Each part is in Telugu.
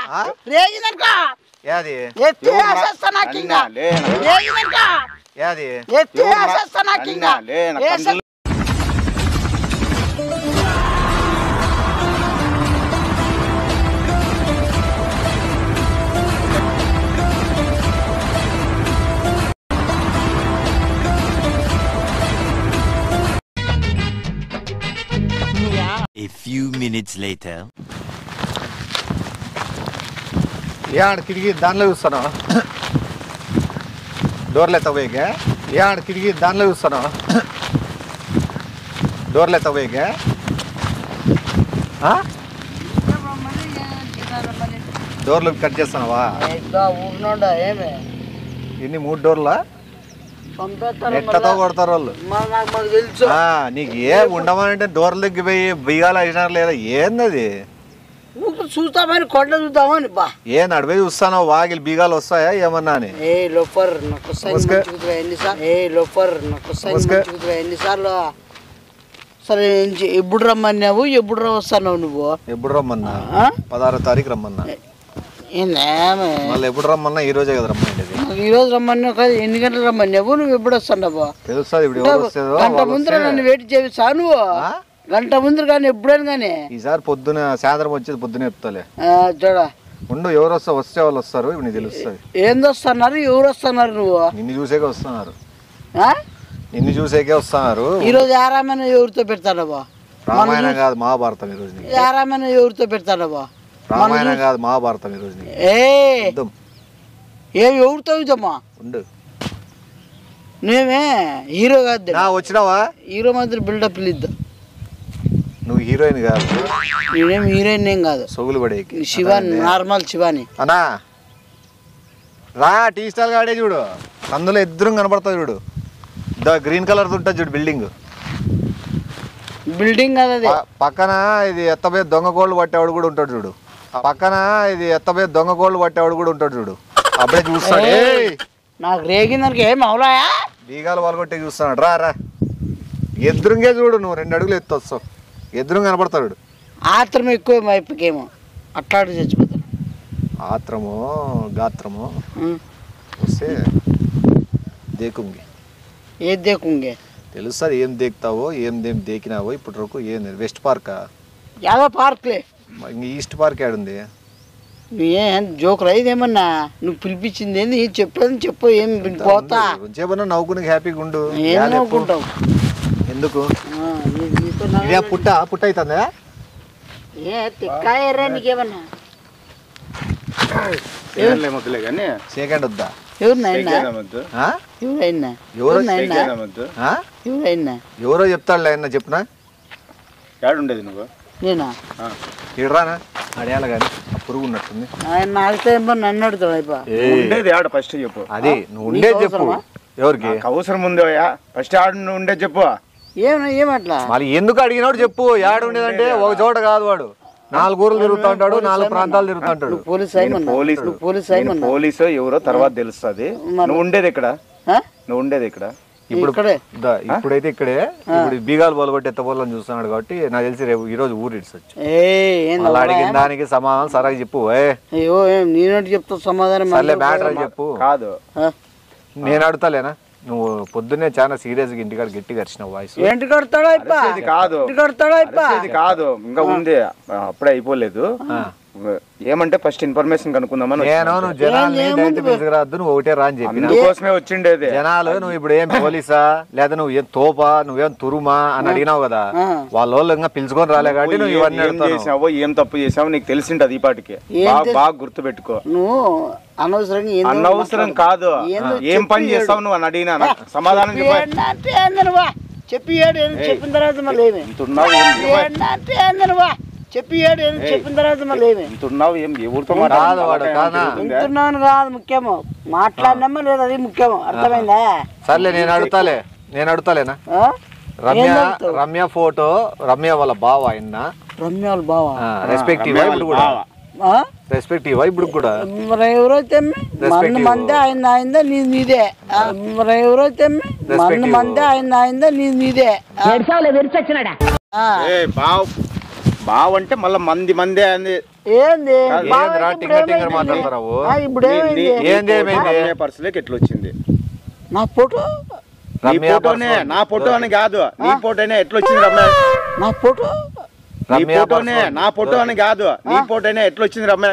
ఆ? రేగిందనుకో ఏది ఎత్తి వేసేస్తా నాకు ఇంకా లే, నా- రేగిందనుకో ఏది ఎత్తి వేసేస్తా నాకు ఇంకా లే, నా వేసే- కందులు- A few minutes later. ఏ ఆడ కిటికీ దానిలో చూస్తాను డోర్లు ఎత్తపోయిగా ఏ ఆడ కిటికీ దానిలో చూస్తాను డోర్లు ఎత్తపోయిగా డోర్లు కట్ చేస్తానవా ఇంకా ఊరినోడా ఏమి ఇన్ని మూడు డోర్లా పంపేస్తారు ఎట్టతో కొడతారు వాళ్ళు మరి నాకు మాకు తెలుసు ఆ, నీకు ఏ ఉండమనంటే డోర్ల దగ్గర పోయి బియ్యాలు అయినారు లేదా ఏందది ఊపు చూస్తామని కొండ చూద్దామని బా ఏ నడిపోయి చూస్తానో వాగిలి బీగాలు వస్తాయా ఏమన్నా అని ఏ లోఫర్ నాకు వస్తాయి నమస్తే. మంచిగా ఎన్నిసార్లు ఏ లోఫర్ నాకు వస్తాయి నమస్తే. మంచిగా ఎన్నిసార్లు సరే ఎంచి- ఎప్పుడు రమ్మన్నావు ఎప్పుడు రా వస్తున్నావు నువ్వు ఎప్పుడు రమ్మన్నా ఆ? పదహారో తారీఖు రమ్మన్నా ఏందేమే మళ్ళీ ఎప్పుడు రమ్మన్నా ఈ రోజే కదా రమ్మండేది నాకు ఈ రోజు రమ్మన్నావు కదా ఎన్ని గంటలు రమ్మన్నావు నువ్వు ఎప్పుడు వస్తున్నావు తెలుస్తుంది ఇప్పుడు ఎవరు వస్తుందో గంట వాళ్ళు ముందర వస్తే- నన్ను వెయిట్ చేస్తా నువ్వు ఆ? గంట ముందర కానీ ఎప్పుడైనా కానీ ఈసారి పొద్దున సాయంత్రం వచ్చేది పొద్దున చెప్తాలే ఆ, చూడ ఉండు ఎవరు వస్తా వస్తే వాళ్ళు వస్తారు ఇప్పుడు నీకు తెలుస్తుంది ఏంది వస్తున్నారు ఎవరు వస్తున్నారు నువ్వు నిన్ను చూసేకే వస్తున్నారు ఆ? నిన్ను చూసేకే వస్తున్నారు ఈ రోజు ఆరామైన ఎవరితో పెడతాడబ్బా రామాయణం కాదు మహాభారతం ఈరోజు నీకు ఆరామైన ఎవరితో పెడతాడబ్బా రామాయణం కాదు మహాభారతం ఈరోజు నీకు ఏ యుద్ధం ఏ ఎవరితో ఇదమ్మా ఉండు నేమే హీరో కాదు నా వచ్చినావా హీరో మాత్రం బిల్డప్ ఇద్దాం నువ్వు హీరోయిన్ కాదు నేనేం హీరోయిన్ ఏం కాదు సొగులు పడేకి శివాని నార్మల్ శివాని అన్నా రా టీ స్టాల్ గాడే చూడు అందులో ఎదురు కనపడుతుంది చూడు ద గ్రీన్ కలర్ ఉంటుంది చూడు బిల్డింగ్ బిల్డింగ్ కాదు అది ప- పక్కన ఇది ఎత్తపోయి దొంగ కోళ్ళు పట్టేవాడు కూడా ఉంటాడు చూడు పక్కన ఇది ఎత్తపోయి దొంగ కోళ్ళు పట్టేవాడు కూడా ఉంటాడు చూడు అప్పుడే చూస్తాడు ఏయ్! నాకు రేగిందానికి ఏం అవలాయా బీగాలు వాళ్ళగొట్టే చూస్తున్నాడు రా రా ఎదురుంగే చూడు నువ్వు రెండు అడుగులు ఎత్తు వస్తావు ఎదురు కనపడతాడు వీడు. ఆత్రం ఎక్కువ మా ఇప్పకేమో అట్లాంటి చచ్చిపోతాను ఆత్రమో గాత్రమో ఉం. వస్తే దేకుంగి ఏది దేకుంగే తెలుస్తుంది ఏం దేకుతావో ఏం దేం దేకినావో ఇప్పుడు వరకు ఏం వెస్ట్ పార్కా యాదో పార్క్లే ఇంక ఈస్ట్ పార్క్ ఏడుంది ఏం జోకులు ఇదేమన్నా నువ్వు పిలిపించింది ఏంది ఏం చెప్పేది చెప్పు ఏం పోతా కొంచెం నవ్వుకుని హ్యాపీగా ఉండు ఏం యాడ చెప్పు. నవ్వుకుంటావు ఎందుకు ఆ, నీ- నీతో నా- ఇదే పుట్ట పుట్ట అవుతుందా ఏ తిక్కాయరా నీకేమన్నా ఏం మొద్దులే కానీ ఎవరు సెకండ్ వద్దా నాయనా వద్దు ఆ? ఎవరైనా ఎవరు ఎవరు నాయనా వద్దు ఆ? ఎవరైనా ఎవరో చెప్తాడులే ఆయన చెప్పినా ఏడుండేది నువ్వు నేనా ఆ. ఇడరానా అడయాల కానీ ఆ పురుగు ఉన్నట్టుంది ఆయన నాకుతో ఏమో నన్ను అడుగుతాడు అయిపో ఉండేది ఆడ ఫస్ట్ చెప్పు అది నువ్వు ఉండేది చెప్పు అవసరమా? ఎవరికి నాకు అవసరం ఉందో ఫస్ట్ ఆడ నువ్వు ఉండేది చెప్పు ఏమన్నా ఏమట్లా మళ్ళీ ఎందుకు అడిగినాడు చెప్పు యాడ ఉండేదంటే ఒక చోట కాదు వాడు నాలుగు ఊర్లు తిరుగుతూ ఉంటాడు నాలుగు ప్రాంతాలు తిరుగుతూ ఉంటాడు నువ్వు పోలీస్ అయ్యమన్నా పోలీసు నువ్వు పోలీస్ నేను అయ్యమన్నా పోలీసు ఎవరో తర్వాత తెలుస్తుంది నువ్వు ఉండేది ఇక్కడ నువ్వు ఉండేది ఇక్కడ ఇప్పుడు ఇక్కడే దా, ఇప్పుడైతే ఇక్కడే ఇప్పుడు బీగాలు బొలగొట్టి ఎత్తబోలని చూస్తున్నాడు కాబట్టి నాకు తెలిసి రేపు ఈ రోజు ఊరు ఇడ్సొచ్చు ఏ ఏం మళ్ళీ అడిగిన దానికి సమాధానం సరగా చెప్పు ఏ అయ్యో ఏం నేనోటి చెప్తా సమాధానం సర్లే మ్యాటర్ చెప్పు కాదు ఆ? నేను అడుగుతాలేనా నువ్వు పొద్దున్నే చాలా సీరియస్ గా ఇంటికాడ గట్టిగా అరిచినావు వాయిస్ ఏంటి కడతాడో అయిపో అరిచేది కాదు ఏంటి కడతాడో అయిపో ఇది కాదు ఇంకా ఉంది అప్పుడే అయిపోలేదు ఏమంటే ఫస్ట్ ఇన్ఫర్మేషన్ కనుక్కుందామని నేను వచ్చినా. నువ్వు జనాల్ని డైరెక్ట్ పిలుచుకురావద్దు నువ్వు ఒకటే రా అని చెప్పిన అందుకోసమే వచ్చిండేది జనాలు నువ్వు ఇప్పుడు ఏం పోలీసా లేదా నువ్వు ఏం తోపా నువ్వేం తురుమా అని అడిగినావు కదా వాళ్ళ వాళ్ళు ఇంకా పిలుచుకొని రాలే కాబట్టి నువ్వు ఏం- ఇవన్నీ ఏం అడుగుతావు చేసావో ఏం తప్పు చేసావో నీకు తెలిసింటది ఈ పాటికి ఏం బాగా తెల్- బాగా గుర్తు పెట్టుకో నువ్వు అనవసరంగా ఏందో అనవసరం మాట్లాడు. కాదు ఏందో ఏం చెప్పి పని చేస్తావు నువ్వు అని అడిగినా నాకు సమాధానం చెప్ప ఏంటంటే ఏందనువా చెప్పి ఏడు ఏడు చెప్పిన తర్వాత మళ్ళీ ఏమి ఇంతున్నావు ఏం ఏంటంటే ఏందనువా చెప్పి ఏడు ఏడు చెప్పిన తర్వాత మళ్ళీ ఏమి ఇంతున్నావు ఏం ఎవరితో కాదు వాడు, మాట్లాడుతున్నావు? కాదా? వింటున్నాను కాదు ముఖ్యము మాట్లాడినామా లేదా అది ముఖ్యము అర్థమైందా సర్లే నేను అడుగుతాలే నేను అడుగుతాలేనా ఆ? రమ్య ఏం అడుగుతావు? రమ్య ఫోటో రమ్య వాళ్ళ బావ ఆయన రమ్యాలు బావా రెస్పెక్టివ్ ఇప్పుడు కూడా ఆ? రెస్పెక్టివ్ ఇప్పుడు కూడా మరి ఎవరైతే మన Respective. మందే ఆయన అయిందా నీ నీదే ఆ, మరి ఎవరైతే మన Respective. మందే ఆయన అయిందా నీ నీదే ఆ. ఆ. ఏ బావ బావ అంటే మళ్ళీ మంది మందే అంది ఏంది బావ ఏందిరా ఇప్పుడు టింగర్ టింగర్ ఏమైంది? మాట్లాడతారావు ఆ, ఇప్పుడు ఏమైంది ఏంది ఏమైంది? రమ్య పర్సులోకి ఎట్లా వచ్చింది నా ఫోటో నీ రమ్య ఫోటోనే పర్సు. నా ఫోటో అని కాదు నీ ఫోటోనే ఎట్లా వచ్చింది రమ్య నా ఫోటో నీ రమ్య ఫోటోనే పర్సు. నా ఫోటో అని కాదు నీ ఫోటోనే ఎట్లా వచ్చింది రమ్య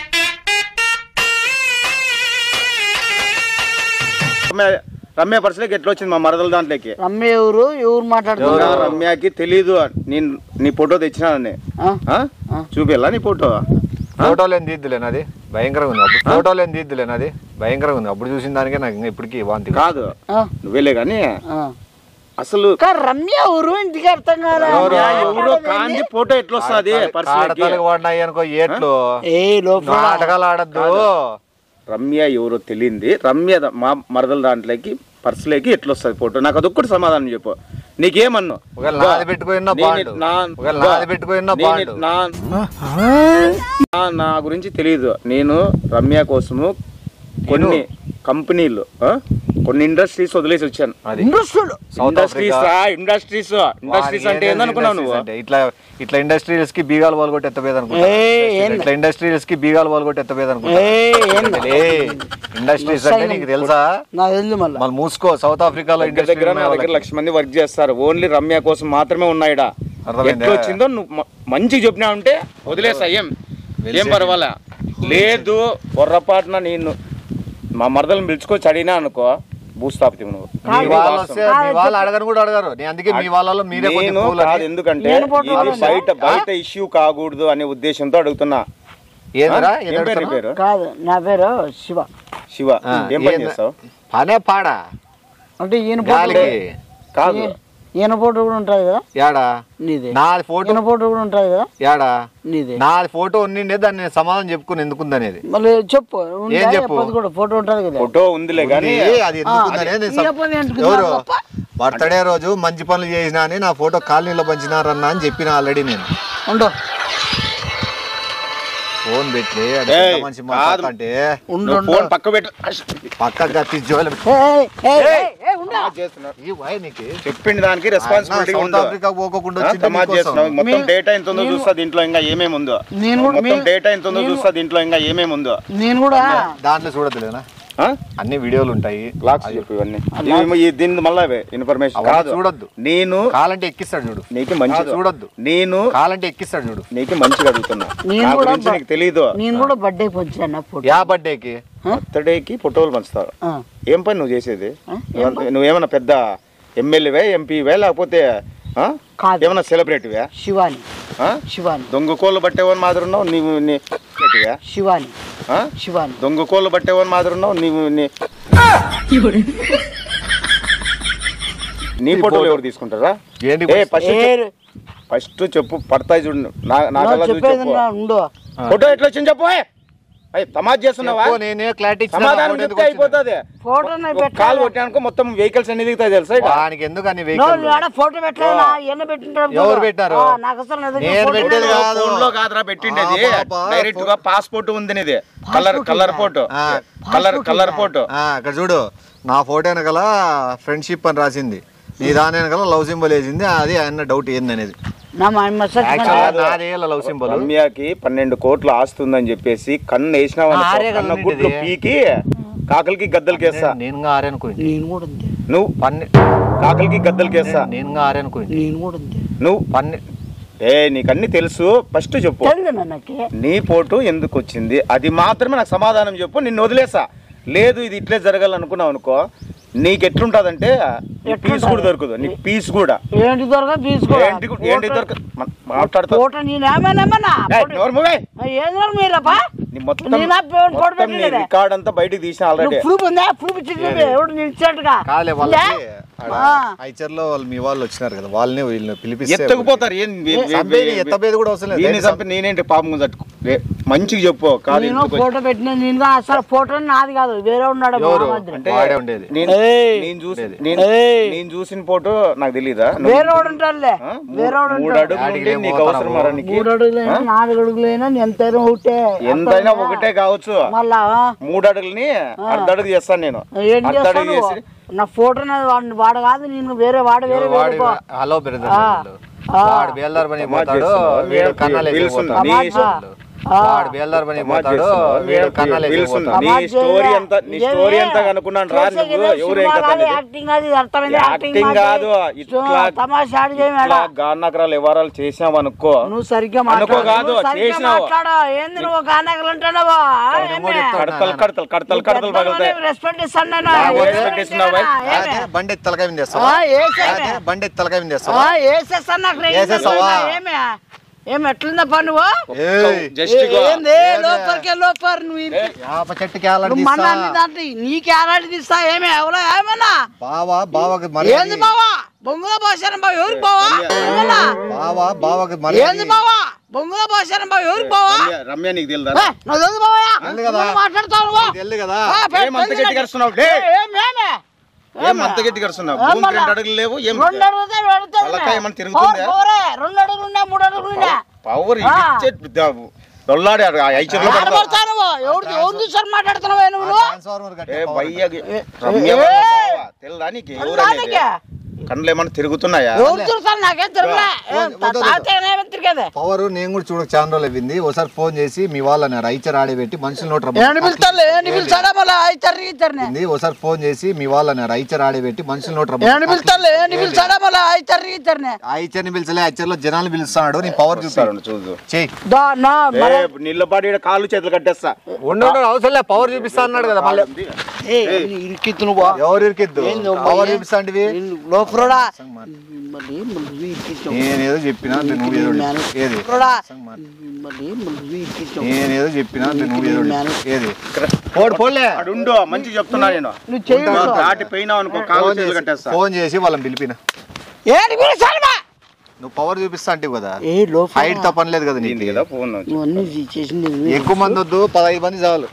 రమ్య రమ్య పర్సులోకి ఎట్లా వచ్చింది మా మరదల దాంట్లోకి రమ్య ఎవరు ఎవరు మాట్లాడుతున్నారు ఇంకా రమ్యకి తెలీదు నేను నీ ఫోటో తెచ్చినానని ఆ? ఆ? చూపిల్లా నీ ఫోటో ఫోటోలు ఏం తీద్దులేను అది భయంకరంగా ఉంది అప్పుడు ఫోటోలు ఏం తీద్దులేను అది భయంకరంగా ఉంది అప్పుడు చూసిన దానికే నాకు ఇంకా ఇప్పటికీ వాంతి కాదు ఆ, నువ్వేలే కానీ ఆ. అసలు కానీ రమ్య ఎవరు ఇంటికి అర్థం కాలే ఎవరో ఎవరో కాంది ఫోటో ఎట్లా వస్తుంది పర్సులోకి కాడతలకు పడినాయి అనుకో ఏట్లు ఏ లోపల నాటకాలు ఆడద్దు రమ్య ఎవరో తెలియంది రమ్య ద- మా మరదల దాంట్లోకి పర్సులోకి ఎట్లా వస్తుంది ఫోటో నాకు అదొక్కటి సమాధానం చెప్పు నీకేమన్ను ఒకవేళ నాది పెట్టుకున్న నేను- బాండు నా- ఒకవేళ నాది పెట్టుకున్న నేను- బాండు నా- నా- నా గురించి తెలియదు నేను రమ్య కోసము కొన్ని కంపెనీలు ఆ? కొన్ని ఇండస్ట్రీస్ వదిలేసి వచ్చాను అది ఇండస్ట్రీలు సౌత్ ఇండస్ట్రీస్ ఆఫ్రికా రా ఇండస్ట్రీస్ ఇండస్ట్రీస్ అంటే ఏందనుకున్నావు నువ్వు అంటే ఇట్లా ఇట్లా ఇండస్ట్రీస్ కి బీగాలు వాళ్ళు కొట్టి ఎత్తపోయేది అనుకుంటా ఏయ్, ఏంది? ఇట్లా ఇండస్ట్రీస్ కి బీగాలు వాళ్ళు కొట్టి ఎత్తపోయేది అనుకుంటా ఏయ్, ఏంది? ఇండస్ట్రీస్ అంటే నీకు తెలుసా నాకు తెలియదు మళ్ళీ మళ్ళీ మూసుకో సౌత్ ఆఫ్రికాలో దగ్గర దగ్గర ఇండస్ట్రీ నా దగ్గర లక్ష మంది వర్క్ చేస్తారు ఓన్లీ రమ్య కోసం మాత్రమే ఉన్నాయిడా అర్థమైందా? ఎట్లా వచ్చిందో నువ్వు మ- మంచిగా చెప్పినా ఉంటే వదిలేసా ఏం ఏం పర్వాలే లేదు పొర్రపాటున నేను మా మరదలను పిలుచుకొచ్చి అడిగినా అనుకో భూస్థాపితం నువ్వు మీ ఇది వాళ్ళు వాస్తవం. వస్తే మీ వాళ్ళు అడగను కూడా అడగరు నేను అందుకే మీ వాళ్ళలో మీరే కొంచెం నేను cool అని. కాదు ఎందుకంటే నేను ఫోటో ఇది కావాలా? బయట బయట ఇష్యూ కాకూడదు అనే ఉద్దేశంతో అడుగుతున్నా ఏందిరా ఆ? ఏం పేరు నీ పేరు కాదు నా పేరు శివ శివ ఆ, ఏం పని ఏంది? చేస్తావు పనే పాడా అంటే ఈయన ఫోటో గాలికి కాదు ఈ- ఈయన ఫోటో కూడా ఉంటుంది కదా యాడా నీదే నాది ఫోటో ఈయన ఫోటో కూడా ఉంటుంది కదా యాడా నీదే నాది ఫోటో ఉన్నిండే దాన్ని నేను సమాధానం చెప్పుకుని ఎందుకుందనేది మళ్ళీ చెప్పు ఉందా? ఏం చెప్పు? చెప్పదు కూడా ఫోటో ఉంటుంది కదా ఫోటో ఉందిలే కానీ ఉంది, అది ఎందుకుందనే నేను ఈ సప్- అబ్బాయి ఎందుకు ఎవరు గొప్ప? బర్త్డే రోజు మంచి పనులు చేసినా అని నా ఫోటో కాలనీలో పంచినారన్నా అని చెప్పిన ఆల్రెడీ నేను ఉండు ఫోన్ పెట్టి అది ఏయ్, పెద్ద మనిషి కాదు. మాట్లాడుతుంటే ఉండు నువ్వు ఉండు. ఫోన్ పక్క పెట్టు పక్కగా తీసుకోవాలి ఏయ్, ఏయ్, ఏయ్, ఏయ్, ఉండు. చేస్తున్నావు ఈ వై నీకు చెప్పింది దానికి రెస్పాన్సిబిలిటీ సౌత్ ఉండు ఆఫ్రికా పోకుండా ఆ, వచ్చింది తమాషా నీకోసం. చేస్తున్నావు మొత్తం మేము- డేటా ఎంత ఉందో నేను- చూస్తా దీంట్లో ఇంకా ఏమేమి ఉందో నేను కూడా మొత్తం మీ- డేటా ఎంత ఉందో నేను- చూస్తా దీంట్లో ఇంకా ఏమేమి ఉందో నేను కూడా దాంట్లో చూడదులేనా ఆ? అన్ని వీడియోలు ఉంటాయి లాక్స్ చెప్పు ఇవన్నీ ఇవి- ఈ దీని మళ్ళా ఇన్ఫర్మేషన్ అవన్నీ కాదు చూడొద్దు. నేను కాలంటే ఎక్కిస్తాడు చూడు నీకు మంచి కాదు, చూడొద్దు. నేను కాలంటే ఎక్కిస్తాడు చూడు నీకు మంచిగా అడుగుతున్నా నేను నా కూడా గురించి బ- నీకు తెలీదు నేను కూడా బర్త్డే పంచాను నా ఫోటో యా బర్త్డేకి బర్త్డేకి ఫోటోలు పంచుతావు ఆ. ఏం పని నువ్వు చేసేది ఆ? నువ్వేమన్నా పెద్ద ఎమ్మెల్యేవే ఎంపీవే లేకపోతే ఆ? కాదు. ఏమన్నా సెలబ్రిటీవే శివాని ఆ? శివాని దొంగ కోళ్ళు పట్టేవని మాదిరి ఉన్నావు నీవు నీ సెలబ్రిటీవే? శివాని ఆ? శివాని దొంగ కోళ్ళు పట్టేవని మాదిరి ఉన్నావు నీవు నీ నీ ఫోటోలు ఎవరు తీసుకుంటారా ఏంటి ఏ ఫస్ట్ ఏ- ఫస్ట్ చెప్పు పడతాయి చూడు నా నా నాకల్లా చూసి చెప్పేది చెప్పు నా ఉండు ఫోటో ఎట్లా వచ్చింది చెప్పు ఏ. అయ్యి తమాజ్ చేస్తున్నావా చెప్పు, నేనే క్లారిటీ ఇచ్చిన సమాధానం ఫోటో చెప్తే ఎందుకు వచ్చింది? అయిపోతుంది ఫోటో నేను ఒక కాల్ పెట్టాను కొట్టానుకో మొత్తం వెహికల్స్ అన్ని దిగుతాయి తెలుసా ఇక? వానికి ఎందుకు అన్ని నో, వెహికల్ నువ్వు ఆడ ఫోటో పెట్టలేదా ఎన్న పెట్టింటారు ఎవరు పెట్టారు? ఆ, నాకు అసలు నా దగ్గర నేను ఫోటో పెట్టేది లేదు. కాదు. ఫోన్ లో కాదురా పెట్టిండేది ఆ, పాపా, డైరెక్ట్ గా పాస్పోర్ట్ ఉంది నీది కలర్ పాస్పోర్ట్ కలర్ ఉందా? ఫోటో ఆ, కలర్ పాస్పోర్ట్ కలర్ ఉందా? ఫోటో ఆ, ఇక్కడ చూడు నా ఫోటో వెనకాల ఫ్రెండ్షిప్ అని రాసింది నీ దాని వెనకాల లవ్ సింబల్ వేసింది అది ఆయన డౌట్ ఏంది అనేది నా మా అమ్మ సచ్ యాక్చువల్గా నాదే లవ్ సింబల్ రమ్యకి పన్నెండు కోట్లు ఆస్తుందని చెప్పేసి కన్ను వేసినావు అనుకో, ఆరే కదా కన్న ఉండేది. గుడ్లు పీకి కాకలకి గద్దలకి వేస్తా నేను ఆరనుకోండి నేను కూడా అంతే నువ్వు పన్నె కాకలకి గద్దలకి వేస్తా నేను ఆరనుకోండి నేను కూడా అంతే నువ్వు పన్నె ఏ నీకన్నీ తెలుసు ఫస్ట్ చెప్పు తెలియదు నాకు నీ ఫోటో ఎందుకు వచ్చింది అది మాత్రమే నాకు సమాధానం చెప్పు నిన్ను వదిలేసా లేదు ఇది ఇట్లే జరగాలనుకున్నావు అనుకో నీకు ఎట్లుంటదంటే నీ పీస్ కూడా దొరకదు నీ పీస్ కూడా ఏంటి దొరక తీసుకో ఏంటి గు- ఏంటి దొరక మన- మాట్లాడుతా ఫోటో నేనేమన్నా ఏయ్, నోరు మూయ్. ఏదో మీరప్పా నీ మొత్తం నేనా ఫోన్ ఫోటో మొత్తం నీ పెట్టలేదే. రికార్డ్ అంతా బయటికి తీసిన ఆల్రెడీ నువ్వు ప్రూఫ్ ఉందా ప్రూఫ్ ఇచ్చి చూపి ఎవడు నేను ఇచ్చాడుగా కాలే వాళ్ళకి ఆ. ఐచర్లో వాళ్ళు మీ వాళ్ళు వచ్చినారు కదా వాళ్ళని వీళ్ళని పిలిపిస్తే ఎత్తకపోతారు ఏం వే- వే- చంపేది, వే- ఎత్తపోయేది కూడా అవసరం లేదు. దీన్ని చంపి నేనేంటి పాపం తట్టుకో రే, మంచిగా చెప్పు కాదు నేను ఎందుకు వచ్చి- ఫోటో పెట్టిన నేను అసలు ఫోటో నాది కాదు వేరే ఉన్నాడు ఎవరు? మహామంత్రి. అంటే వాడే ఉండేది. నేను ఏయ్. నేను చూసి నేను ఏయ్. నేను చూసిన ఫోటో నాకు తెలీదా వేరే వాడు ఉంటాడులే ఆ? వేరే వాడు మూడు ఉంటాడు అడుగులు యాడికి ఉంటే రేపు నీకు పోతారా అవసరం బాబు? నీకు మూడు అడుగులైనా నాలుగు అడుగులైనా ఎంతైనా ఒకటే ఎంతైనా ఒకటే కావచ్చు మళ్ళా ఆ, మూడు అడుగులని అర్ధ అడుగు చేస్తాను నేను ఏం అర్ధ చేస్తావు అడుగు నువ్వు? చేసి నా ఫోటో నాది వాడు వాడు కాదు నేను వేరే వాడు వేరే వేరే వాడి పో. హలో బ్రదర్ ఆ. వాడు బేల్దార్ పని పోతాడు వీడు కన్నాలేసి పిలుస్తుంది. పోతాడు. నీ ఇష్టం. వాడు బేల్దార్ పని పోతాడు వీడు కన్నాలేసి పిలుస్తుంది. పోతాడు. నీ స్టోరీ అంతా నీ స్టోరీ అంతా కనుక్కున్నాను రా నువ్వు ఎవరేం కథ అనేది? యాక్టింగ్ అది అర్థమైంది యాక్టింగ్ కాదు ఇట్లా తమాషా ఆడి చేయి ఇట్లా మేడం గానకరాలు వ్యవహారాలు చేసావు అనుకో నువ్వు సరిగ్గా అనుకో మాట్లాడు కాదు, నువ్వు సరిగ్గా చేసినావు. మాట్లాడు ఏంది నువ్వు గానగలు అంటున్నావా కడతలు కడతలు కడతలు కడతలు పగులుతాయి రెస్పెక్ట్ ఇస్తాను నేను నాకు ఏమి respect ఇస్తున్నావా? ఏమి? అదే బండి ఎత్తి తలకాయ మీద వేస్తావా? ఆ, ఏసేమే. అదే బండి ఎత్తి తలకాయ మీద వేస్తావా? ఆ, ఏసేస్తాను నాకు రేంజ్ ఏసేస్తావా? ఏమి ఏమి ఎట్లుందప్పా నువ్వు ఏయ్, జస్ట్ ఏ- ఏంది లోపలికే లోపర్ నువ్వు ఇంటి- యాప చెట్టుకి ఏలాంటి నువ్వు తీస్తా? మన దాంట్లో నీకు ఎలాంటి తీస్తా ఏమి ఎవరో ఏమన్నా బావా బావకి మరి ఏంది బావా బొంగుల భాషను బావ ఎవరికి బావా ఏమన్నా బావా బావకి మరి ఏంది బావా బొంగుల భాషను బావ ఎవరికి బావా రమ్య- రమ్య నీకు తెలుదా ఏ, నాకు తెలుసు బావయ్య. తెలుసు కదా. నువ్వు మాట్లాడతావు నువ్వు. తెల్లు కదా ఆ, పెద్ద ఏం అంత తెలుసు గట్టిగా నాకు. అరుస్తున్నావు? లే. ఏ, ఏం, ఏమే? ఏం అంత గట్టి కడుస్తున్నావు ఏం భూమి మళ్ళా? రెండు అడుగులు లేవు ఏం రెండు అడుగుతే పెడుతుంది. తలకాయ ఏమన్నా తిరుగుతుందా? పవర్, పవరే. రెండు అడుగులు ఉన్నా మూడు అడుగులు ఉన్నా పవర్ ఆ. ఇచ్చే దొల్లాడి ఐచర్లో ఆడ పడతావు నువ్వు ఎవరు ఎవరు చూసారు మాట్లాడుతున్నావు నువ్వు ట్రాన్స్ఫార్మర్ కట్టే ఏ పవర్ భయ్యకి ఏ, రమ్య ఏ, వాళ్ళ ఏ. బావ. తెల్దా నీకు ఎవరు అనేది దానికే. కళ్ళు ఏమన్నా తిరుగుతున్నాయా ఎవరు చూస్తారు నాకేం తిరగలే ఏం వద్దు, వద్దు. తాగితే ఏమేమి తిరిగేది పవర్ నేను కూడా చూడక చాలా రోజులు అయింది ఒకసారి ఫోన్ చేసి మీ వాళ్ళని రైచర్ ఆడబెట్టి మనుషులు నోట్ ఏంటి పిలుస్తాడు ఏంటి పిలుస్తాడా మళ్ళీ ఇద్దరిని ఇద్దరిని రమ్మంది ఒకసారి ఫోన్ చేసి మీ వాళ్ళని రైచర్ ఆడబెట్టి మనుషులు నోట్ ఏంటి పిలుస్తాడు ఏంటి పిలుస్తాడా మళ్ళీ ఇద్దరిని ఇద్దరిని ఐచర్ని పిలిచలే ఐచర్లో జనాలు పిలుస్తున్నాడు నీ పవర్ చూస్తాడు చూడు చెయ్యి దా నా ఏ నీళ్ళపాటి ఈడ కాళ్ళు చేతులు కట్టేస్తా ఉండు ఉండు, అవసరం లేదు పవర్ చూపిస్తా అన్నాడు కదా మళ్ళీ ఇరికిత్తు నువ్వు ఎవరు ఇరికిద్దు పవర్ చూపిస్తాంటివి లోపలడా మళ్ళీ మళ్ళీ ఇరికిత్తు నేనేదో చెప్పినా నువ్వు ఏదో ఏది లోపలడా మళ్ళీ మళ్ళీ ఇరికిత్తు నేనేదో చెప్పినా నువ్వు ఏదో ఏది పోడు పోలే అడుండు మంచిగా చెప్తున్నా నేను నువ్వు చెయ్యి దాటి పోయినావు అనుకో కాళ్ళు ఫోన్ చేతులు చేసి కట్టేస్తా ఫోన్ చేసి వాళ్ళని పిలిపిన ఏంటి పిలుస్తాడు బా? నువ్వు పవర్ చూపిస్తా అంటే కదా ఏ లోపల హైట్ తో పని లేదు కదా దీనికి నీకు కదా ఫోన్ నువ్వు అన్ని చేసింది నువ్వే. ఎక్కువ మంది వద్దు పదహైదు మంది చాలు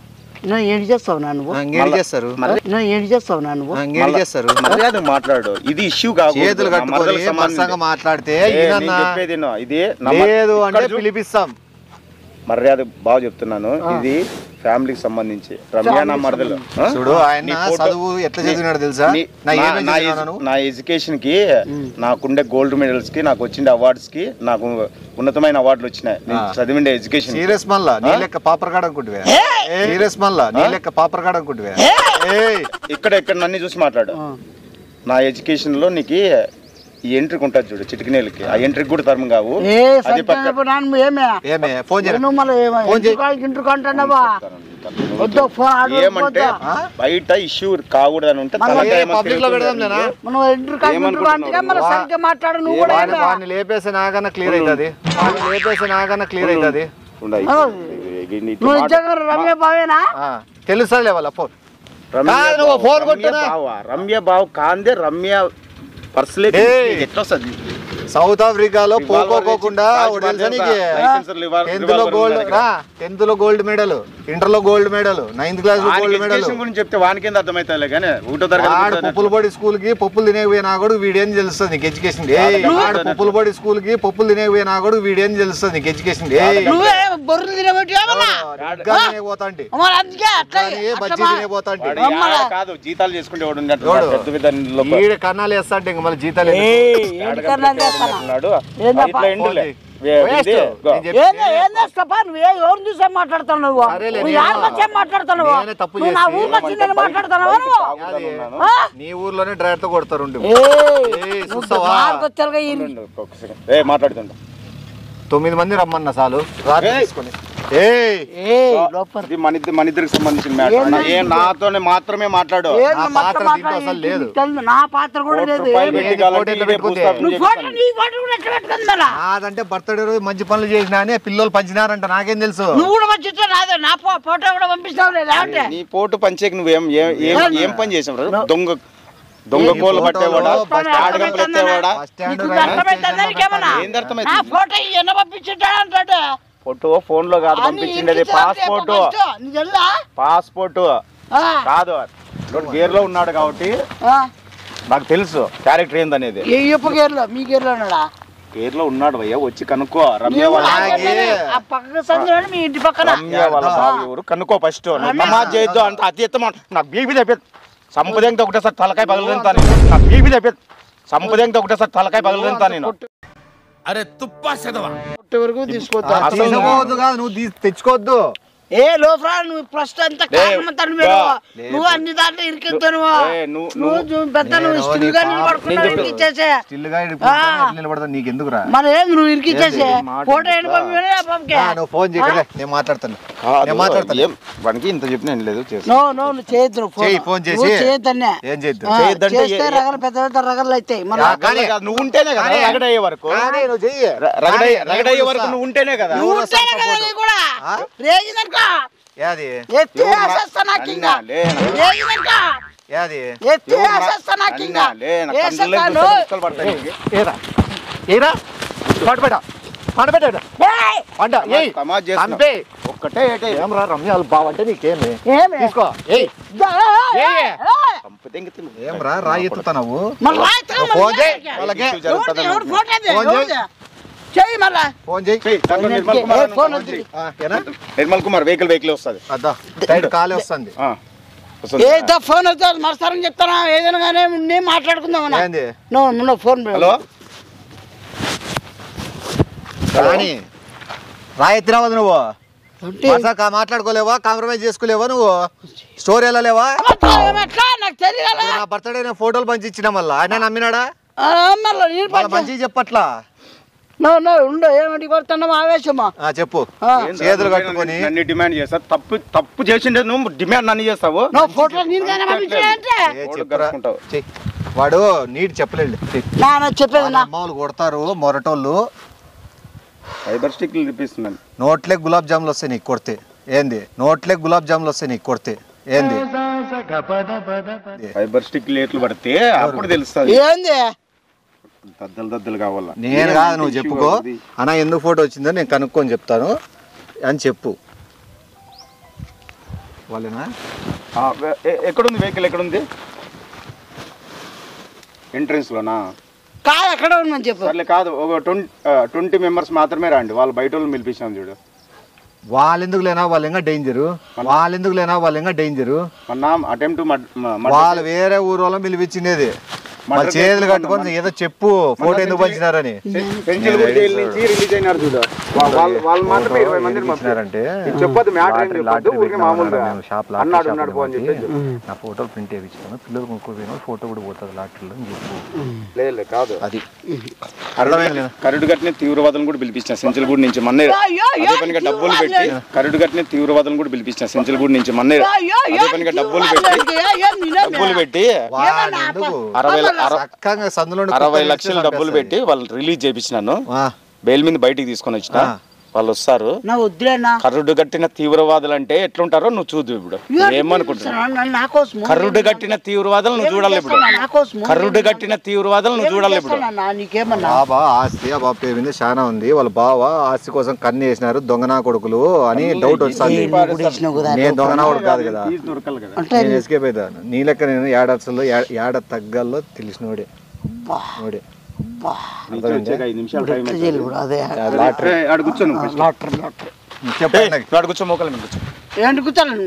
నా ఏంటి చేస్తావు నా నువ్వు ఇంకేం చేస్తారు నా ఏంటి చేస్తావు నా నువ్వు ఇంకేం చేస్తారు మర్యాద మాట్లాడు ఇది ఇష్యూ కాదు చేతులు కట్టుకొని మత్సంగా మాట్లాడితే ఈయనన్నా చెప్పేది విను. ఇది నమ్మ- లేదు ఇక్కడ అంటే చూ- పిలిపిస్తాం మర్యాద బాగా చెప్తున్నాను ఇది ఫ్యామిలీకి సంబంధించి రమ్య నా మరదలు ఆ? చూడు ఆయన నీ ఫోటో- చదువు ఎట్లా చదివినాడు తెలుసా నీ- నా నా- ఏమేం నా చదివినాను ఎడ్యు- నా ఎడ్యుకేషన్ కి నాకుండే గోల్డ్ మెడల్స్ కి నాకు వచ్చిండే అవార్డ్స్ కి నాకు ఉన్నతమైన అవార్డులు వచ్చినాయి నేను ఆ. చదివిండే ఎడ్యుకేషన్ సీరియస్ మళ్ళా నీ లెక్క పాపర్ కాడ అనుకుంటువే సీరియస్ మళ్ళా నీ లెక్క పాపర్ కాడ అనుకుంటువే ఏయ్ ఇక్కడ ఇక్కడ నన్ను చూసి మాట్లాడు నా ఎడ్యుకేషన్ లో నీకు ఈ ఎంట్రీకి ఉంటుంది చూడు చిటికినేలకి ఆ ఎంట్రీకి కూడా తరం కావు ఏ అది పక్క సత్యనారాయణ నాన్న ఏమే ఏమే ఫోన్ చేయరా నువ్వు మళ్ళీ ఏమో ఫోన్ చేయి. ఇంటికి ఇంటికి అంటున్నావా వద్దు ఫోన్ ఆడు ఏమంటే బయట ఇష్యూ కాకూడదు అని ఉంటే మళ్ళీ తలకాయ ఏమో పబ్లిక్ లో పెడదాం లేనా మనం ఇంటికి ఇంటికి అంటే మళ్ళీ సరిగ్గా మాట్లాడు నువ్వు కూడా వాడిని వాడిని లేపేసి నాకన్నా క్లియర్ అవుతుంది వాడిని లేపేసి నాకన్నా క్లియర్ అవుతుంది ఉండు, ఆ. ఇది- ఇది- ఇది నువ్వు మాట- నిజంగా రమ్య బావేనా తెలుసా వాళ్ళ ఫోన్ రమ్య కాదు, నువ్వు ఫోన్ రమ్య కొట్టునా? బావ, రమ్య బావు కాందే రమ్య పర్సలే ఏయ్. ఎట్లా వస్తుంది సౌత్ ఆఫ్రికాలో పోకోకుండా తెలుసా నీకు టెన్త్ లో గోల్డ్ రా టెన్త్ లో గోల్డ్ మెడల్ ఇంటర్ లో గోల్డ్ మెడల్ నైన్త్ క్లాస్ లో గోల్డ్ మెడల్ ఎడ్యుకేషన్ గురించి చెప్తే వానికి ఎంత అర్థమవుతాయి కానీ ఒకటో తరగతి ఆడు కూర్చొని పప్పుల పొడి స్కూల్ కి పప్పులు తినేకపోయినా కూడా వీడేం తెలుస్తుంది నీకు ఎడ్యుకేషన్ ఆడు పప్పుల పొడి స్కూల్ కి పప్పులు తినేకపోయినా కూడా వీడేం తెలుస్తుంది నీకు ఎడ్యుకేషన్ నువ్వే బొర్రెలు తినబెట్టి ఏమన్నా పోతాంటి మరి అందుకే అట్లా బజ్జీ అట్లా మా- తినేపోతాంటి వాడు యాడ కాదు జీతాలు చేసుకుంటే వాడు ఉన్నట్టు ఎవడు? పెద్ద పెద్ద లోపల. ఈడ కన్నాలు వేస్తా అంటే ఇంక మళ్ళీ జీతాలు ఎందుకు? ఏయ్, యాడ ఎందుకన్నా కనిపెట్టే చేస్తానా? వాడు ఉన్నాడు. ఏందప్పా? ఇట్లా ఎండులే. వే- Waste. ఇది, గో. నేను చెప్పి- ఏందో ఏందో స్టఫా నువ్వు ఏ ఎవరిని చూసే మాట్లాడుతున్నావు నువ్వు సరేలే, నువ్వు నేను- యాడికి వచ్చే మాట్లాడుతున్నావు నేనే తప్పు నువ్వు నా చేసి- ఊరికి వచ్చి నేను మాట్లాడుతున్నావా నువ్వు అది ఆ? నీ ఊర్లోనే డ్రైవర్ తో కొడతారు ఉండు. ఏయ్, ఏయ్, నువ్వు చూస్తావా? బాగా వచ్చారుగా ఈ- ఉండు, ఒక్క second. ఏ మాట్లాడుతుండ తొమ్మిది మంది రమ్మన్నా చాలు రాత్రి ఏయ్. తీసుకొని ఏయ్ ఏయ్, లోపల ఇది మన ఇద్దరు మన ఇద్దరికి సంబంధించిన మ్యాటర్ ఏ నాతోనే మాత్రమే మాట్లాడు ఏం నా మొత్తం పాత్ర మాట్లాడి దీంట్లో అసలు లేదు. తెలుసు, నా పాత్ర కూడా కోటి లేదు రూపాయలు ఏమి? పెట్టి ఏది కావాలంటే ఫోటో ఎట్లా ఇదే పెట్టుకుంది? భూస్థాపన నువ్వు ఫోటో నీ ఫోటో కూడా ఎట్లా పెట్టుకుంది మళ్ళా నాదంటే బర్త్డే రోజు మంచి పనులు చేసినా అని పిల్లలు పంచినారంట నాకేం తెలుసు నువ్వు కూడా వచ్చి నాదే నా ఫో- ఫోటో కూడా పంపిస్తావు లేదంటే నీ పోటు పంచేకి నువ్వేం ఏం ఏం ఏం పని చేసావు రా? దొంగ దొంగ ఈ కోళ్ళు ఫోటోలో పట్టేవాడా బస్ ఆడగంపలు ఎత్తేవాడా బస్ స్టాండ్ నీకు రైల్వే అర్థమైందా స్టేషన్ నీకేమన్నా? ఏంది అర్థమైంది? నా ఫోటో ఎన్న పంపించుంటాడు అంటాడు ఫోటో ఫోన్ లో కాదు పంపించిండేది పాస్పోర్ట్ పాస్పోర్ట్ కాదు గేర్ లో ఉన్నాడు కాబట్టి నాకు తెలుసు క్యారెక్టర్ ఏందనేది ఏ ఇప్ప గేర్లో మీ గేర్లో ఉన్నాడా గేర్ లో ఉన్నాడు భయ్య వచ్చి కనుక్కో రమ్య నీవు వాళ్ళ నా గేర్లోనే, ఆ పక్క సందులోనే మీ ఇంటి పక్కన రమ్య వాళ్ళ బాబు ఎవరు కనుక్కో ఫస్ట్ నమాజ్ చేయొద్దు అంత అతి ఎత్తమా నాకు బీపీ తెప్పేది సంపదేంతో ఒకటేసారి తలకాయ పగలదంతా నేను నాకు బీపీ తెప్పేది సంపదేంతో ఒకటేసారి తలకాయ పగలదంతా నేను అరే తుప్పా చదవా కొట్టే వరకు తీసుకొస్తా ఆ, తీసుకోవద్దు కాదు నువ్వు తీ- తెచ్చుకోవద్దు ఏ లోఫ్రా నువ్వు ఫస్ట్ అంతా కారణమంతా నువ్వే బా. నువ్వు. నువ్వు అన్ని దాంట్లో ఇరికెళ్తావు ఏ, నువ్వు- నువ్వు చూ- పెద్ద నువ్వు నేను స్టిల్గా నీ నిలబడుకున్నావు నేను ఇరికిచ్చేసే స్టిల్గా నిలబడతా నీకు ఎందుకురా మరి ఏం నువ్వు ఇరికిచ్చేసే మాట ఫోటో ఏంటి పంపిణీ పంపకే ఆ, నువ్వు ఫోన్ చేయలే నేను మాట్లాడతాను నేను మాట్లాడతాను ఏం వానికి ఇంత చెప్పిన ఏం లేదు చేస్తా నో నో నువ్వు చేయొద్దు నువ్వు చెయ్యి, ఫోన్ చేసి. నువ్వు చేయొద్దనే ఏం చేయొద్దు? ఆ, చేయొద్దంటే చేస్తే ఏ- రగలు పెద్ద పెద్ద రగలు అవుతాయి మన యా, కానీ నువ్వు ఉంటేనే కదా కానీ- రగడయ్యే వరకు కానీ నువ్వు చెయ్యి ర- రగడయ్యే కానీ రగడయ్యే నేను వరకు వస్తా. నువ్వు ఉంటేనే కదా నువ్వు ఉంటేనే కదా నీ కూడా ఆ? రేగిందనుకో యాది ఎత్తి వేసేస్తా నాకు ఇంకా అన్నా, లే, నా- రేగిందనుకో యాది ఎత్తి వేసేస్తా నాకు ఇంకా అన్నా, లే, నా కళ్ళల్లో వేసేస్తాను గుర్తులు పడతాయి నీకు. ఏరా ఏరా పడబెట్ట పడబెట్ట ఏయ్! పంట ఏయ్ తమాషా చేస్తున్నావు. చంపే ఒక్కటే ఏటే ఏం రా రమ్యాలు బావంటే నీకేమి ఏమి? తీసుకో ఏయ్ దా- ఏయ్! ఏయ్! చంపితే ఇంక తిను. ఏం రా రాయి ఎత్తుతున్నావు మళ్ళీ రాయితీ నువ్వు ఫోన్ చేయి వాళ్ళకే ఎవరిది? ఎవరు ఫోన్ చేద్ది? ఫోన్ చేయి. ఎవరిది? చెయ్యి మళ్ళా ఫోన్ చేయి చెయ్, దాంట్లో నిర్మల్ ఏ, కుమార్ అని ఫోన్ ఫోన్ వద్దు. చెయ్. ఆ, ఏనా నిర్మల్ కుమార్ వెహికల్ వెహికల్ వస్తుంది అద్దా సైడ్ కాలే వస్తుంది ఏ దా ఫోన్ వద్దు మరసారని చెప్తానా ఏదైనా కానీ నేను మాట్లాడుకుందాం అన్న. ఏంది నువ్వు నువ్వు ఫోన్ హలో కానీ రాయి ఎత్తినావు నువ్వు అంటే వరుసగా మాట్లాడుకోలేవా కాంప్రమైజ్ చేసుకోలేవా నువ్వు స్టోరీ వెళ్ళలేవా అబద్ధాలు ఏమట్లా? నాకు తెలియాలా ఇప్పుడు నా బర్త్డే నేను ఫోటోలు పంచి ఇచ్చిన మళ్ళా ఆయన నమ్మినాడా ఆ, మళ్ళా నేను వాళ్ళ పంచ- మంచి చెప్పట్లా నువ్వు నువ్వు ఉండు ఏమంటే పడుతున్నావు ఆవేశమా ఆ, చెప్పు ఆ. చేతులు కట్టుకొని నన్ను డిమాండ్ చేస్తా తప్పు తప్పు చేసిండే నువ్వు డిమాండ్ నన్ను చేస్తావు నువ్వు ఫోటో నేను కానీ పంపించాడంటే ఏ ఓడు చెప్పురా గరుచుకుంటావు. చెయ్. వాడు నీట్ చెప్పలేడు నా చెప్పేది నా అమ్మవాళ్ళు కొడతారు మొరటోళ్ళు ఫైబర్ స్టిక్లు చూపిస్తున్నాను నోట్లే గులాబ్ జాములు వస్తాయి నీకు కొడితే ఏంది నోట్లే గులాబ్ జాములు వస్తాయి నీకు కొడితే ఏంది ఫైబర్ స్టిక్ లేట్లు పడితే అప్పుడు తెలుస్తుంది ఏంది దద్దలు దద్దలు కావాలా నేను కాదు నువ్వు చెప్పుకో అన్న ఎందుకు ఫోటో వచ్చిందో నేను కనుక్కొని చెప్తాను అని చెప్పు వాళ్ళేనా ఆ, వె- ఎ- ఎక్కడుంది వెహికల్ ఎక్కడుంది ఎంట్రన్స్ లోనా కాదు ఎక్కడ ఉందని చెప్పు సర్లే కాదు ఒక ట్వంటీ ట్వంటీ మెంబర్స్ మాత్రమే రండి వాళ్ళు బయట వాళ్ళు పిలిపించాం చూడు వాళ్ళెందుకు లేనా వాళ్ళు ఇంకా డేంజరు వాళ్ళెందుకు లేనా వాళ్ళు ఇంకా డేంజరు మొన్న అటెంప్ట్ వాళ్ళు వేరే ఊరు వాళ్ళని పిలిపించినది మా మర్డర్ చేతులు కేసు కట్టుకొని ఏదో చెప్పు ఫోటో ఎందుకు పంచినారని పెంచిల్గూడ జైలు నుంచి రిలీజ్ అయినారు చూడు వా- వాళ్ళు వాళ్ళు మాత్రమే ఇరవై మందిని పంపించినారంటే ఇది చెప్పొద్దు, మ్యాటర్ ఏం లాటరీ- చెప్పొద్దు, లాటరీ ఊరికే మామూలుగా. మేము షాప్ అన్నాడు, లాటరీ ఉన్నాడు షాప్ పో అని కాబట్టి చెప్పేసి. నా ఫోటోలు ప్రింట్ వేయించుకున్నాను పిల్లలు కొనుక్కోపోయినా ఫోటో కూడా పోతుంది లాటరీలో అని చెప్పు లేదు కాదు అది అర్థమైంది లేదా? కరుడు కట్టిన తీవ్రవాదులను కూడా పిలిపించిన సెంచల్గూడ నుంచి మొన్నే అయ్యో, అయ్యో, అదే పనిగా డబ్బులు పెట్టి కరుడు కట్టిన తీవ్రవాదులను కూడా పిలిపించిన సెంచల్గూడ నుంచి మొన్నే అయ్యో, అయ్యో, అదే పనిగా డబ్బులు అయ్యో, పెట్టి అయ్యో, అయ్యో, నిలబే. డబ్బులు పెట్టి వాడు ఎందుకు అరవై అర- చక్కగా సందులో అరవై లక్షల డబ్బులు పెట్టి వాళ్ళు రిలీజ్ చేయించినాను ఆ, బెయిల్ మీద బయటికి తీసుకొని వచ్చిన ఆ. వాళ్ళు వస్తారు నా వద్దులేనా కర్రుడు కట్టిన తీవ్రవాదులు అంటే ఎట్లుంటారో నువ్వు చూద్దు ఇప్పుడు ఏమనుకుంటున్నావు నా కోసం కర్రుడు కట్టిన తీవ్రవాదులు నువ్వు చూడాలి ఇప్పుడు నా కోసం కర్రుడు కట్టిన తీవ్రవాదులు నువ్వు చూడాలి ఇప్పుడు నీకేమన్నా బాబా ఆస్తి ఆ బాబా పేరు మీద చాలా ఉంది వాళ్ళ బావ ఆస్తి కోసం కన్ను వేసినారు దొంగనా కొడుకులు అని డౌట్ వస్తుంది నేను దొంగనా కొడుకు కాదు కదా దొరకాలి కదా అంటే నేను ఎస్కేప్ అవుతాను నీ లెక్క నేను ఏడార్సల్లో ఏడ తగ్గల్లో తెలిసినోడే నోడే వచ్చాక ఐదు నిమిషాలు టైం అవుతుంది. తెలియదు కూడా అదే లాటరీ ఏ, ఆడ కూర్చో నువ్వు first. లాటరీ లాటరీ చెప్పు ఏ, అన్నకి నువ్వు ఆడ కూర్చో మోకాల మీద కూర్చో ఏంటి కూర్చోాలి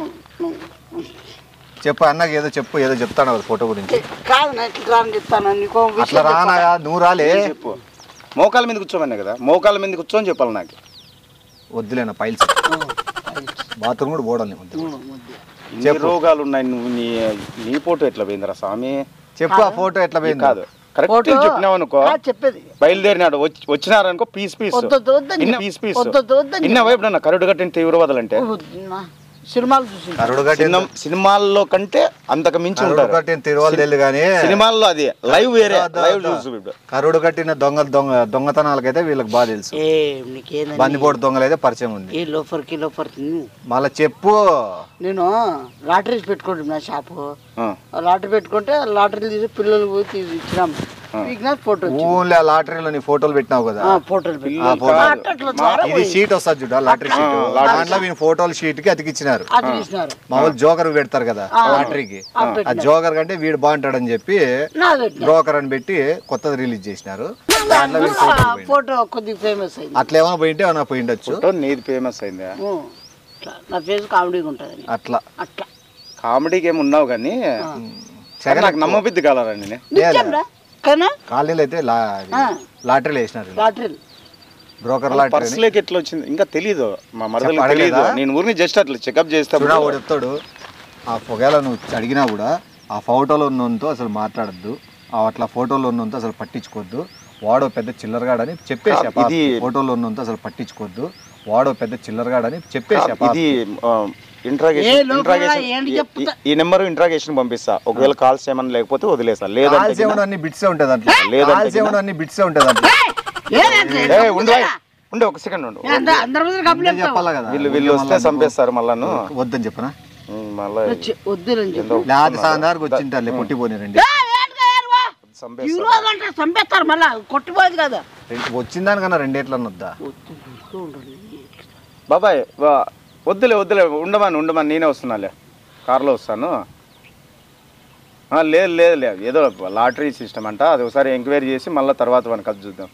చెప్పు అన్నకి ఏదో చెప్పు ఏదో చెప్తాను వాళ్ళ ఫోటో గురించి కాదు నా ఇట్లా రాని చెప్తాను నీకో అట్లా విషయం రానా నువ్వు రాలే చెప్పు మోకాల మీద కూర్చోమన్నా కదా మోకాల మీద కూర్చొని చెప్పాలి నాకు వద్దులేనా పైల్స్ బాత్రూమ్ కూడా పోవడం వద్దు ఇన్ని రోగాలు ఉన్నాయి నువ్వు నీ నీ ఫోటో ఎట్లా పోయిందిరా స్వామి చెప్పు ఆ ఫోటో ఎట్లా పోయింది కాదు కరెక్ట్ ఫోటో చెప్పినావు అనుకో ఆ, చెప్పేది బయలుదేరినాడు వచ్చి- వచ్చినారనుకో పీస్ పీస్ వద్దు, వద్దు, వద్దని ఇన్న చెప్పు. పీస్ పీస్ వద్దు, వద్దు, వద్దని ఇన్న వైపు నన్ను కరుడు కట్టిన తీవ్రవాదులు అంటే నా సినిమాలు చూసి కరుడు కట్టిన సినిమా సినిమాల్లో కంటే అంతకు మించి కరుడు ఉంటారు కట్టిన తిరువాలి తెలియదు కానీ సినిమాల్లో అది లైవ్ వేరే వద్దు, లైవ్ వద్దు. చూసు ఇప్పుడు కరుడు కట్టిన దొంగ దొంగ దొంగతనాలకైతే వీళ్ళకి బాగా తెలుసు ఏ నీకేందండి బందిపోటు దొంగలు అయితే పరిచయం ఉంది ఏ లోఫర్ కి లోఫర్ మళ్ళా చెప్పు నేను లాటరీస్ పెట్టుకుంటాను నా షాపు ఆ. ఆ లాటరీ పెట్టుకుంటే లాటరీ తీసి పిల్లలు పోయి తీసి ఇచ్చినాం మీకు నాకు ఫోటో వచ్చింది. ఊన్లే ఆ లాటరీలో నీ ఫోటోలు పెట్టినావు కదా ఆ, ఫోటోలు పెట్టి ఆ ఫోటో అట్లా అట్లా ద్వారా ఇది పోయి షీట్ వస్తుంది చూడ లాటరీ షీట్ దాంట్లో వీని ఫోటోలు షీట్ కి అతికిచ్చినారు అది తీసినారు మామూలు జోకర్ పెడతారు కదా లాటరీకి ఆ, ఆ జోకర్ కంటే వీడు బాగుంటాడని చెప్పి నా పెట్టిన బ్రోకర్ అని పెట్టి కొత్తది రిలీజ్ చేసినారు దాంట్లో వీడి ఫోటోలు పోయినాయి. ఫోటో కొద్దిగా ఫేమస్ అయింది అట్లా ఏమైనా పోయింటే ఏమైనా పోయిండొచ్చు ఫోటో నీది ఫేమస్ అయిందా ఊ. ఇట్లా నా ఫేస్ కామెడీగా ఉంటుంది అట్లా అట్లా కామెడీకి ఏమి ఉన్నావు కానీ సగం నాకు నమ్మబుద్ధి కాలరా నేను నిజంరా పక్కన ఖాళీలు అయితే లా అది ఆ. లాటరీలు వేసినారు లాటరీలు బ్రోకర్ లాటరీ పర్సులోకి ఎట్లా వచ్చింది ఇంకా తెలీదు మా మరదలు చెప్ప- తెలీదు అడగలేదా? నేను ఊరిని జస్ట్ అట్లా చెకప్ చేస్తా చూడా వాడు చెప్తాడు ఆ పొగేల నువ్వు అడిగినా కూడా ఆ ఫోటోలో ఉన్నంతో అసలు మాట్లాడద్దు ఆ అట్లా ఫోటోలో ఉన్నంతో అసలు పట్టించుకోవద్దు వాడో పెద్ద చిల్లరగాడని చెప్పేసి ఆ ఇది- ఫోటోలో ఉన్నంతో అసలు పట్టించుకోవద్దు వాడో పెద్ద చిల్లరగాడని చెప్పేసి ఆ పాప. ఇది ఏ ఇంట్రాగేషన్ లోపల ఏంటి చెప్తా? ఈ నెంబర్ ఇంట్రాగేషన్ పంపిస్తా ఒకవేళ కాల్స్ ఏమన్నా లేకపోతే వదిలేస్తా లేదంటే కాల్స్ ఏమన్నా అన్ని బిట్సే ఉంటాయి దాంట్లో లేదంటే కాల్స్ ఏమన్నా అన్ని బిట్సే ఉంటాయి దాంట్లో ఏ, ఉండు బాయ్. ఉండు ఒక సెకండ్ ఉండు అందరి ముందర కప్పులు నేను చెప్పాలా కదా వీళ్ళు వీళ్ళు వస్తే చంపేస్తారు మళ్ళాను వద్దని చెప్పనా ఉమ్, మళ్ళా వద్దులని చెప్పు లేకపోతే సాయంత్రం వచ్చింటారులే పొట్టిపోయి రండి చంపేస్తారు ఈరోజు అంటే చంపేస్తారు మళ్ళా కొట్టిపోయేది కదా వచ్చిన దానికన్నా రెండేట్లన్న వద్దా బాబాయ్ వా- వద్దులే వద్దులే ఉండమని ఉండమని నేనే వస్తున్నాలే కార్లో వస్తాను ఆ, లేదు లేదు లేదు ఏదో లాటరీ సిస్టమ్ అంట అది ఒకసారి ఎంక్వైరీ చేసి మళ్ళీ తర్వాత మనకు అది చూద్దాం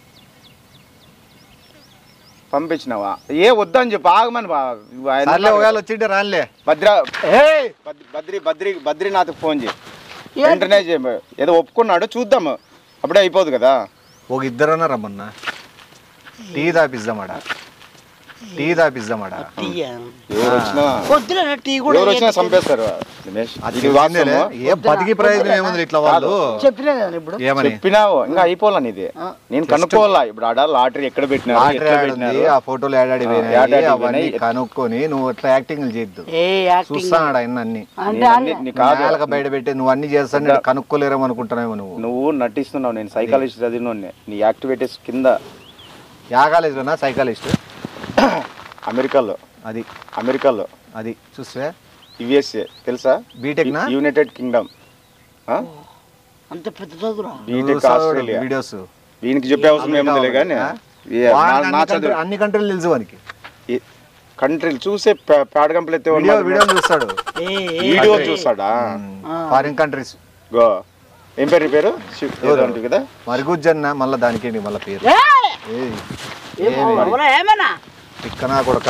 పంపించినావా ఏ వద్దని చెప్పు ఆగమని బా- ఆయన సర్లే ఒకవేళ వచ్చింటే రానిలే భద్రా ఏయ్ బద్- బద్రి బద్రి బద్రీనాథ్కి ఫోన్ చేయి వెంటనే చేయ ఏదో ఒప్పుకున్నాడు చూద్దాము అప్పుడే అయిపోదు కదా ఒక ఇద్దరన్నా రమ్మన్నా టీ తాపిద్దామాడ టీ తాపిద్దామాడ ఎవరు వచ్చినా వద్దులే టీ కూడా ఎవరు వచ్చినా చంపేస్తారు దినేష్ అది ఇది వాస్తవమే. వాస్తవము. ఏ బతికి ప్రయోజనం ఏముంది ఇట్లా వాళ్ళు చెప్పినా కదా ఇప్పుడు ఏమని చెప్పినావు ఇంకా అయిపోవాలని ఇది నేను కనుక్కోవాలా ఇప్పుడు ఆడ లాటరీ ఎక్కడ పెట్టినారు లాటరీ ఎట్లా యాడ్ పెట్టినారు ఉంది ఆ ఫోటోలు ఏడాడి ఆ, పోయినాయి ఏడాడి అవన్నీ పోయినాయి. కనుక్కొని నువ్వు అట్లా యాక్టింగ్ చేయొద్దు ఏ యాక్టింగ్ చూస్తాడు ఆయన అన్ని అంటే నేను అన్ని- నీ కాదు నేలకు బయట పెట్టి నువ్వు అన్ని చేస్తాను నేను కనుక్కోలేరేమో అనుకుంటున్నావు నువ్వు నువ్వు నటిస్తున్నావు నేను సైకాలజిస్ట్ చదివినోడిని నీ యాక్టివిటీస్ కింద యా కాలేజీలోనా సైకాలజిస్ట్ అమెరికాలో అది అమెరికాలో అది చూస్తే యుఎస్ఏ తెలుసా బీటెక్ నా యునైటెడ్ కింగ్డమ్ అంత పెద్ద చదువురా బీటెక్ ఆస్ట్రేలియా వీడియోస్ వీనికి చెప్పే అవసరం ఏముందిలే కానీ ఏ, నా- నా చదువు అన్ని కంట్రీలు తెలుసు వానికి కంట్రీలు చూసే పే- పేడ కంపెనీ ఎత్తే వీడియో వాడు వీడియోలు చూస్తాడు ఏ ఏ, వీడియో చూస్తాడా ఫారిన్ కంట్రీస్ గో ఏం పేరు నీ పేరు శివ్ ఏదో ఉంటుంది కదా మరుగుజ్జన్న మళ్ళీ దానికి మళ్ళీ పేరు ఏ! ఏయ్, ఏం అవునా, ఏమన్నా తిక్కనా కొడక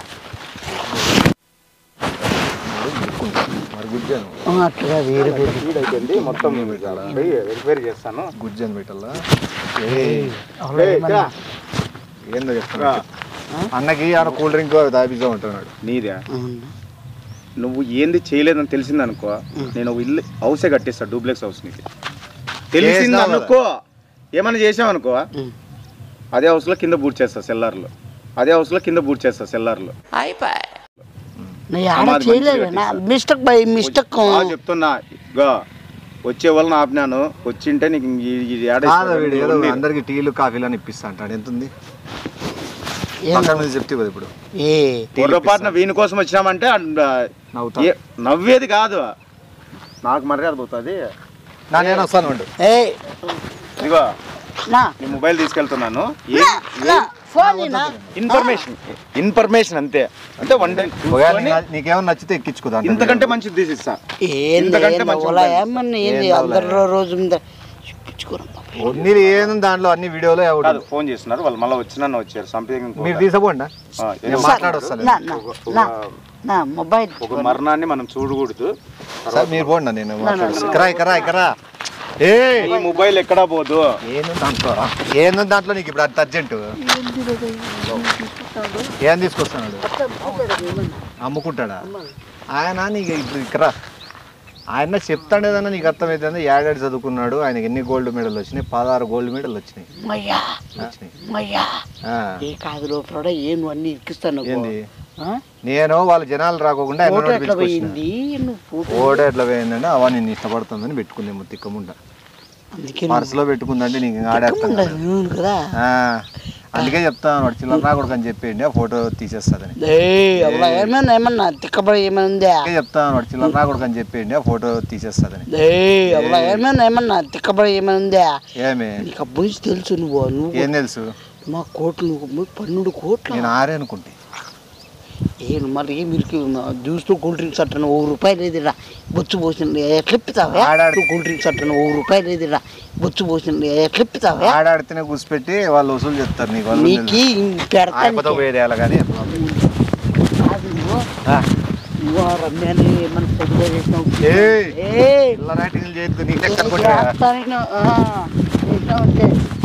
మరుగుజ్జను ఆ, అట్లా వేరే వేరే స్పీడ్ అయిపోయింది మొత్తం వెరిఫై చేస్తాను గుజ్జను పెట్టాలా అవునా, ఏమన్నా? ఏందో చెప్తున్నా అన్నకి ఆయన కూల్ డ్రింక్ తాపిద్దాం అంటున్నాడు నీదే అవునా. నువ్వు ఏంది చేయలేదని తెలిసింది అనుకో నేను ఒక ఇల్లు హౌసే కట్టిస్తా డూప్లెక్స్ హౌస్ నీకు తెలిసింది చేసినావు కదా. అనుకో ఏమైనా చేసావనుకో ఉం. అదే హౌస్లో కింద బూట్ చేస్తా సెల్లార్లో అదే హౌస్లో కింద బూట్ చేస్తా సెల్లార్లో నేను ఆడ సమాధి చేయలేదు మంచిగా నా మిస్టేక్ బై మిస్టేక్ బాగా చెప్తున్నా ఇగో వచ్చే వాళ్ళని ఆపినాను వచ్చింటే నీకు ఈ- ఈ ఏడ కాదు వీడు ఏదో ఉంది. అందరికి టీలు కాఫీలు అని ఇప్పిస్తా అంటాడు ఎంత ఉంది ఏం? పక్కన మీద చెప్తే కదా ఇప్పుడు ఏ పొరపాటున వీని కోసం వచ్చినామంటే అండ్ నవ్వుతా ఏ- నవ్వేది కాదు నాకు మర్యాద పోతుంది నా నేను వస్తాను ఉండు ఏ ఇదిగో నా నీ మొబైల్ తీసుకెళ్తున్నాను నా, నా, ఫోన్ నా ఇన్ఫర్మేషన్ ఇన్ఫర్మేషన్ అంతే అంటే వన్ డే ఒకవేళ నీకు- నీకేమన్నా నచ్చితే ఎక్కించుకోదా ఇంతకంటే మంచిది తీసిస్తా ఏంది ఇంతకంటే ఏంది మంచిగా ఓలా ఉంటుంది. ఏమన్నా ఏంది ఏం అందరు రోజు మీద చూపించుకోరమ్మా మీరు ఏంది దాంట్లో అన్ని వీడియోలో కాదు ఫోన్ చేస్తున్నారు వాళ్ళు మళ్ళీ వచ్చినా వచ్చారు సంథింగ్ మీరు తీసుకోండి నేను మాట్లాడి వస్తాను నా నా నా నా మొబైల్ ఒక మరణాన్ని మనం చూడకూడదు సార్ మీరు పోండి నేను మాట్లాడుస్తాను ఇక్కడ ఇక్కడ ఇక్కడ ఏ ఈ మొబైల్ ఎక్కడా పోదు ఏంది దాంట్లో ఏంది దాంట్లో నీకు ఇప్పుడు అంత అర్జెంట్ ఏం తీసుకొస్తున్నాడు అమ్ముకుంటాడా ఆయన నీకు ఇప్పుడు ఇక్కడ ఆయన చెప్తాడు ఏదన్నా నీకు అర్థమైతుంది ఏడాడు చదువుకున్నాడు ఆయనకి ఎన్ని గోల్డ్ మెడల్ వచ్చినాయి పదహారు గోల్డ్ మెడల్ వచ్చినాయి మయ్యా వచ్చినాయి మయ్యా ఆ, ఏ కాదు లోపల ఏం నువ్వు అన్ని ఇరికిస్తాను ఏంది నేను వాళ్ళ జనాలు రాకోకుండా ఆయన ఫోటో నోటి ఎట్లా పిలుచుకొచ్చిన. పోయింది నువ్వు ఫోటో ఓడ ఎట్లా పోయిందంటే అవా నేను ఇష్టపడుతుందని పెట్టుకుందేమో తిక్కముండ అందుకే పర్సులో పెట్టుకుందంటే నీకు ఇంకా ఆడేస్తాను ఉండదు నువ్వు కదా ఆ, అందుకే చెప్తాను వాడు చిల్లర నా కొడుకు అని చెప్పేయండి ఆ ఫోటో తీసేస్తుందని ఏయ్ అబ్బా ఏమన్నా ఏమన్నా తిక్కబడి ఏమైనా ఉందా అందుకే చెప్తాను వాడు చిల్లర నా కొడుకు అని చెప్పేయండి ఆ ఫోటో తీసేస్తుందని ఏయ్ అబ్బా ఏమన్నా ఏమన్నా తిక్కబడి ఏమైనా ఉందా ఏమి నీకు అబ్బు నుంచి తెలుసు నువ్వు నువ్వు ఏం తెలుసు మా కోట్లు నువ్వు పన్నెండు కోట్లు నేను ఆరే అనుకుంటే ఏ మరి మీరు జ్యూస్తో కూల్ డ్రింక్స్ అట్టను ఓ రూపాయలు ఏదిరా బొచ్చు పోసిన ఎట్లా ఇప్పుతావా ఆడాడు. కూల్ డ్రింక్స్ అట్టను ఓ రూపాయలు ఏదిరా బొచ్చు పోసిన ఎట్లా ఇప్పుతావా ఆడాడితేనే కూర్చిపెట్టి వాళ్ళు వసూలు చెప్తారు నీకు వాళ్ళు నీకు పెడతా వేరేయాలి కానీ కాదు నువ్వు నువ్వు ఆ రమ్యాన్ని ఏమన్నా పొద్దుగా చేసినావు ఏయ్ ఏయ్ పిల్ల రైటింగ్లు చేయొద్దు నీకు ఎక్కడ ఏ కొట్టా చేస్తా నేను, ఆ. చేసినామంటే